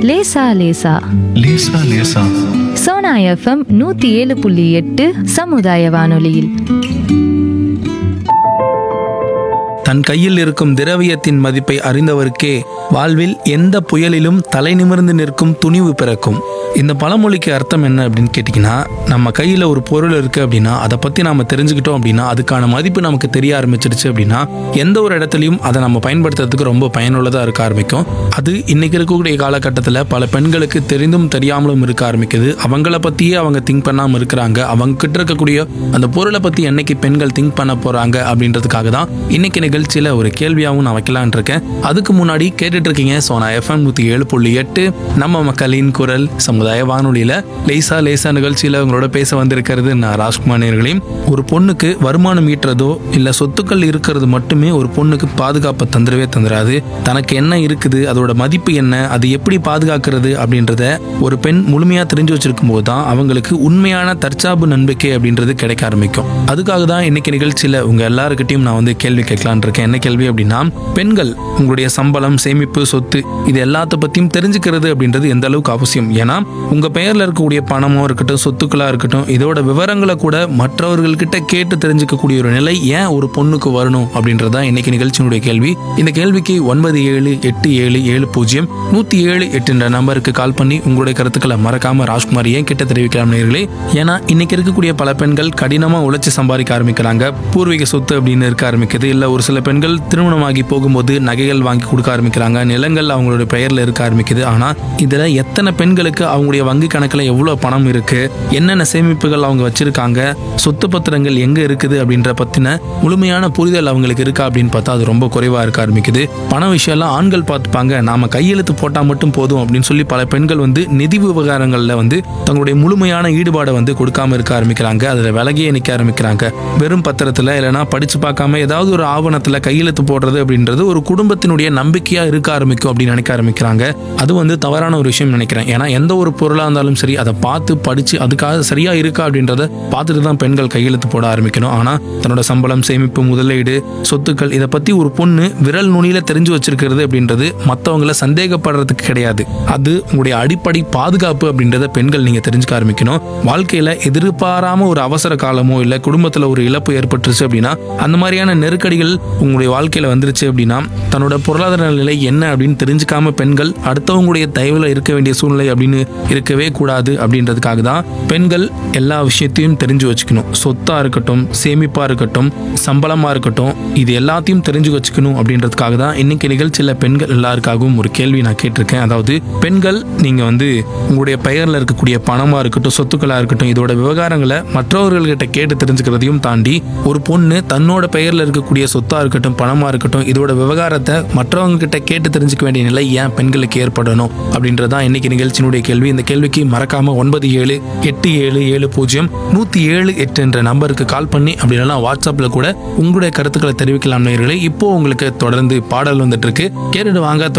லேசா லேசா லேசா லேசா சோனா எஃப்எம் நூத்தி ஏழு புள்ளி எட்டு சமுதாய வானொலியில் தன் கையில் இருக்கும் திரவியத்தின் மதிப்பை அறிந்தவருக்கே வாழ்வில் எந்த புயலிலும் தலை நிமிர்ந்து நிற்கும் துணிவு பிறக்கும் இந்த பழமொழிக்கு அர்த்தம் என்ன அப்படின்னு கேட்டிங்கன்னா நம்ம கையில் ஒரு பொருள் இருக்குது அப்படின்னா அதை பற்றி நாம் தெரிஞ்சுக்கிட்டோம் அப்படின்னா அதுக்கான மதிப்பு நமக்கு தெரிய ஆரம்பிச்சிடுச்சு அப்படின்னா எந்த ஒரு இடத்துலையும் அதை நம்ம பயன்படுத்துறதுக்கு ரொம்ப பயனுள்ளதாக இருக்க ஆரம்பிக்கும் அது இன்னைக்கு இருக்கக்கூடிய காலகட்டத்தில் பல பெண்களுக்கு தெரிந்தும் தெரியாமலும் இருக்க ஆரம்பிக்குது அவங்கள பற்றியே அவங்க திங்க் பண்ணாமல் இருக்கிறாங்க அவங்க கிட்ட இருக்கக்கூடிய அந்த பொருளை பற்றி என்னைக்கு பெண்கள் திங்க் பண்ண போகிறாங்க அப்படின்றதுக்காக தான் இன்னைக்கு நிகழ்ச்சியில் ஒரு கேள்வியாகவும் நான் வைக்கலான் இருக்கேன் அதுக்கு முன்னாடி கேட்டுட்டு இருக்கீங்க சோனா எஃப்எம் நூற்றி ஏழு புள்ளி எட்டு நம்ம மக்களின் குரல் சமுதாய வானொலியில் லேசா லேசா நிகழ்ச்சியில் உங்களோட பேச வந்திருக்கிறது நான் ராஜ்குமார் நேர்களையும் ஒரு பொண்ணுக்கு வருமானம் ஈட்டுறதோ இல்லை சொத்துக்கள் இருக்கிறது மட்டுமே ஒரு பொண்ணுக்கு பாதுகாப்பை தந்துடவே தந்துடாது தனக்கு என்ன இருக்குது அதோட மதிப்பு என்ன அது எப்படி பாதுகாக்கிறது அப்படின்றத ஒரு பெண் முழுமையாக தெரிஞ்சு வச்சிருக்கும் போது தான் அவங்களுக்கு உண்மையான தற்சார்பு நம்பிக்கை அப்படின்றது கிடைக்க ஆரம்பிக்கும் அதுக்காக தான் இன்னைக்கு நிகழ்ச்சியில் உங்க எல்லாருக்கிட்டையும் நான் வந்து கேள்வி கேட்கலான் இருக்கேன் என்ன கேள்வி அப்படின்னா பெண்கள் உங்களுடைய சம்பளம் சேமிப்பு சொத்து இது எல்லாத்த பத்தியும் தெரிஞ்சுக்கிறது அப்படின்றது எந்த அளவுக்கு அவசியம் ஏன்னா உங்க பெயர்ல இருக்கக்கூடிய பணமோ இருக்கட்டும் சொத்துக்களா இருக்கட்டும் இதோட விவரங்களை கூட மற்றவர்கள்கிட்ட கேட்டு தெரிஞ்சுக்கக்கூடிய ஒரு நிலை ஏன் ஒரு பொண்ணுக்கு வரணும் அப்படின்றதா இன்னைக்கு நிகழ்ச்சியினுடைய கேள்வி இந்த கேள்விக்கு ஒன்பது ஏழு எட்டு ஏழு ஏழு பூஜ்ஜியம் நூத்தி ஏழு எட்டுன்ற நம்பருக்கு கால் பண்ணி உங்களுடைய கருத்துக்களை மறக்காம ராஜ்குமார் ஏன் கிட்ட தெரிவிக்கலாம் நேர்களே ஏன்னா இன்னைக்கு இருக்கக்கூடிய பல பெண்கள் கடினமா உழைச்சி சம்பாதிக்க ஆரம்பிக்கிறாங்க பூர்வீக சொத்து அப்படின்னு இருக்க ஆரம்பிக்குது இல்ல ஒரு சில பெண்கள் திருமணமாகி போகும்போது நகைகள் வாங்கி கொடுக்க ஆரம்பிக்கிறாங்க நிலங்கள் அவங்களுடைய பெயர்ல இருக்க ஆரம்பிக்குது ஆனா இதுல எத்தனை பெண்களுக்கு அவங்களுடைய வங்கி கணக்குல எவ்வளவு பணம் இருக்கு என்னென்ன சேமிப்புகள் அவங்க வச்சிருக்காங்க சொத்து பத்திரங்கள் எங்க இருக்குது அப்படின்ற பத்தின முழுமையான புரிதல் அவங்களுக்கு இருக்கா அப்படின்னு பார்த்தா அது ரொம்ப குறைவா இருக்க ஆரம்பிக்குது பண விஷயம்லாம் ஆண்கள் பார்த்துப்பாங்க நாம கையெழுத்து போட்டா மட்டும் போதும் அப்படின்னு சொல்லி பல பெண்கள் வந்து நிதி விவகாரங்கள்ல வந்து தங்களுடைய முழுமையான ஈடுபாடை வந்து கொடுக்காம இருக்க ஆரம்பிக்கிறாங்க அதுல விலகியே நிக்க ஆரம்பிக்கிறாங்க வெறும் பத்திரத்துல இல்லைன்னா படிச்சு பார்க்காம ஏதாவது ஒரு ஆவணத்துல கையெழுத்து போடுறது அப்படின்றது ஒரு குடும்பத்தினுடைய நம்பிக்கையா இருக்க ஆரம்பிக்கும் அப்படின்னு நினைக்க ஆரம்பிக்கிறாங்க அது வந்து தவறான ஒரு விஷயம் நினைக்கிறேன் ஏன்னா எந்த ஒரு பொருளா இருந்தாலும் சரி அதை பார்த்து படிச்சு அதுக்காக சரியா இருக்கா அப்படின்றத பார்த்துட்டு தான் பெண்கள் கையெழுத்து போட ஆரம்பிக்கணும் ஆனா தன்னோட சம்பளம் சேமிப்பு முதலீடு சொத்துக்கள் இதை பத்தி ஒரு பொண்ணு விரல் நுனியில தெரிஞ்சு வச்சிருக்கிறது அப்படின்றது மற்றவங்கள சந்தேகப்படுறதுக்கு கிடையாது அது உங்களுடைய அடிப்படை பாதுகாப்பு அப்படின்றத பெண்கள் நீங்க தெரிஞ்சுக்க ஆரம்பிக்கணும் வாழ்க்கையில எதிர்பாராம ஒரு அவசர காலமோ இல்ல குடும்பத்துல ஒரு இழப்பு ஏற்பட்டுருச்சு அப்படின்னா அந்த மாதிரியான நெருக்கடிகள் உங்களுடைய வாழ்க்கையில வந்துருச்சு அப்படின்னா தன்னோட பொருளாதார நிலை என்ன அப்படின்னு தெரிஞ்சுக்காம பெண்கள் அடுத்தவங்களுடைய தயவுல இருக்க வேண்டிய சூழ்நிலை அப்படின்னு இருக்கவே கூடாது அப்படின்றதுக்காக தான் பெண்கள் எல்லா விஷயத்தையும் தெரிஞ்சு வச்சுக்கணும் சொத்தா இருக்கட்டும் சேமிப்பா இருக்கட்டும் சம்பளமா இருக்கட்டும் இது எல்லாத்தையும் தெரிஞ்சு வச்சுக்கணும் அப்படின்றதுக்காக தான் இன்னைக்கு நிகழ்ச்சியில பெண்கள் எல்லாருக்காகவும் ஒரு கேள்வி நான் கேட்டிருக்கேன் அதாவது பெண்கள் நீங்க வந்து உங்களுடைய பெயர்ல இருக்கக்கூடிய பணமா இருக்கட்டும் சொத்துக்களா இருக்கட்டும் இதோட விவகாரங்களை மற்றவர்கள்கிட்ட கேட்டு தெரிஞ்சுக்கிறதையும் தாண்டி ஒரு பொண்ணு தன்னோட பெயர்ல இருக்கக்கூடிய சொத்தா இருக்கட்டும் பணமா இருக்கட்டும் இதோட விவகாரத்தை மற்றவங்க கிட்ட கேட்டு தெரிஞ்சுக்க வேண்டிய நிலை ஏன் பெண்களுக்கு ஏற்படணும் அப்படின்றதான் இன்னைக்கு நிகழ்ச்சியினுடைய கேள்வி இந்த கேள்விக்கு மறக்காம ஒன்பது ஏழு எட்டு ஏழு ஏழு பூஜ்ஜியம் நூத்தி ஏழு எட்டு என்ற நம்பருக்கு கால் பண்ணி அப்படி இல்லைன்னா வாட்ஸ்அப்ல கூட உங்களுடைய கருத்துக்களை தெரிவிக்கலாம் நேயர்களே இப்போ உங்களுக்கு தொடர்ந்து பாடல் வந்துட்டு இருக்கு கேட்டுட்டு வாங்க